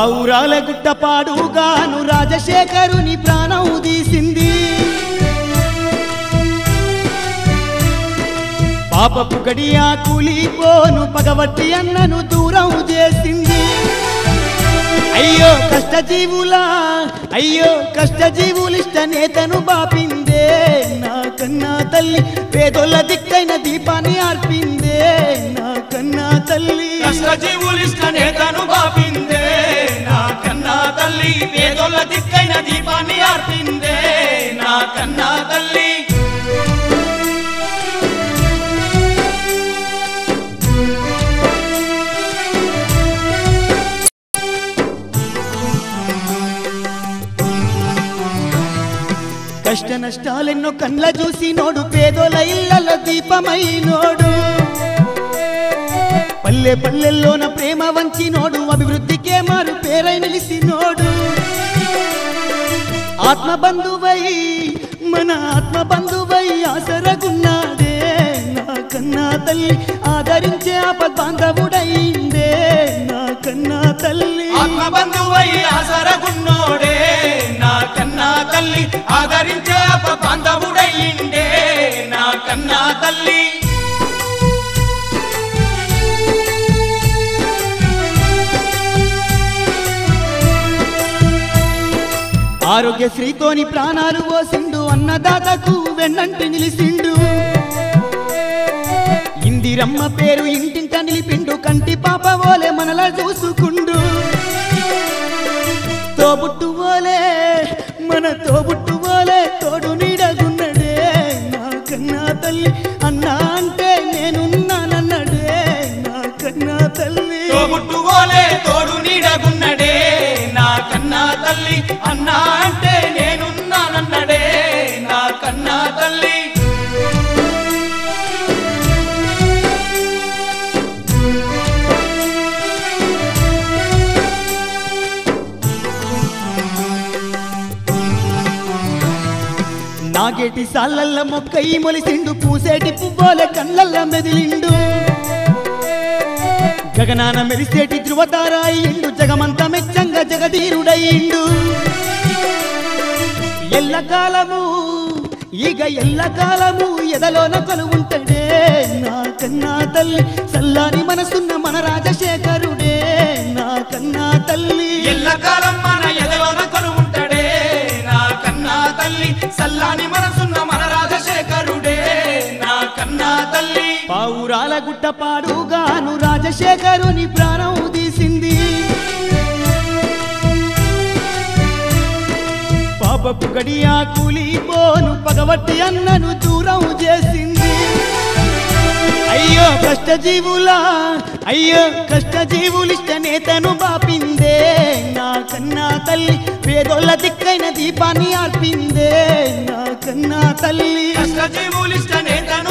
పావురాల గుట్ట పాడుగాను రాజశేఖరుని ప్రాణం తీసింది పాపపు గడియా కూలిపోను పగవట్టి అన్నను దూరం చేసింది అయ్యో కష్టజీవులా అయ్యో కష్టజీవులిష్ట నేతను బాపిందే నా కన్నా తల్లి పేదోళ్ళ దిక్కైన దీపాన్ని ఆర్పిందే నా కన్నా తల్లి కష్టజీవులిష్ట నేతను బాపిందే నా కన్నా తల్లి పేదోళ్ళ దిక్కైన దీపాన్ని ఆర్పిందే నా కన్నా తల్లి కష్ట నష్టాలెన్నో కండ్ల చూసి నోడు పేదోల ఇళ్ళల దీపమై నోడు పల్లె పల్లెల్లోన ప్రేమ వంచి నోడు అభివృద్ధికే మారు పేరై నిలిసి నోడు ఆత్మ బంధువై మన ఆత్మ బంధువై ఆసరగున్నాడే నా కన్నా తల్లి ఆదరించే ఆపద్బాంధవుడైందే నా కన్నా తల్లి ఆత్మబంధువై ఆసరగున్నోడే నా కన్నా తల్లి ఆదరించే బాంధవుడయిండే నా కన్నా తల్లి ఆరోగ్యశ్రీతోని ప్రాణాలు ఓసిండు అన్నదాతకు వెన్నంటి నిలిసిండు ఇందిరమ్మ పేరు ఇంటింట నిలిపిండు కంటి పాప ఓలే మనలా చూసుకుండు తోబుట్టు ఓలే మన తోబుట్టు ఓలే తోడు నీడగున్నడే నా కన్నా తల్లి అన్నా అంటే నేనున్నానన్నడే నా కన్నా తల్లి తోబుట్టువోలే తోడు నీడగున్నడే నా కన్నా తల్లి అన్నా అంటే నేనున్నానన్నడే నా కన్నా తల్లి నాగేటి సాలల్ల మొక్కై మొలిసిండు పూసేటి పువ్వుల కళ్ళల్ల మెదిలిండు గగనాన మెరిసేటి ధృవతార అయ్యిండు జగమంత మెచ్చంగా జగదీరుడయ్యిండు ఎల్లకాలము ఇక ఎల్లకాలము ఎదలోన కొలువుంటడే నా కన్నా తల్లి చల్లాని మనసున్న మన రాజశేఖరుడే నా కన్నా తల్లి ఎల్లకాలం మన ఎదలోన కొనుంటడే నా కన్నా తల్లి సల్లాని మనసున్న మన రాజశేఖరుడే నా కన్నా తల్లి పావురాల గుట్ట పాడుగాను రాజశేఖరుని ప్రాణం తీసింది పాపపు గడియా కూలిపోను పగవట్టి అన్నను దూరం చేసింది అయ్యో కష్టజీవులా అయ్యో కష్టజీవులిష్ట నేతను బాపిందే నా కన్నా తల్లి పేదోళ్ళ దిక్కైన దీపాన్ని ఆర్పిందే నా కన్నా తల్లి కష్టజీవులిష్ట నేతను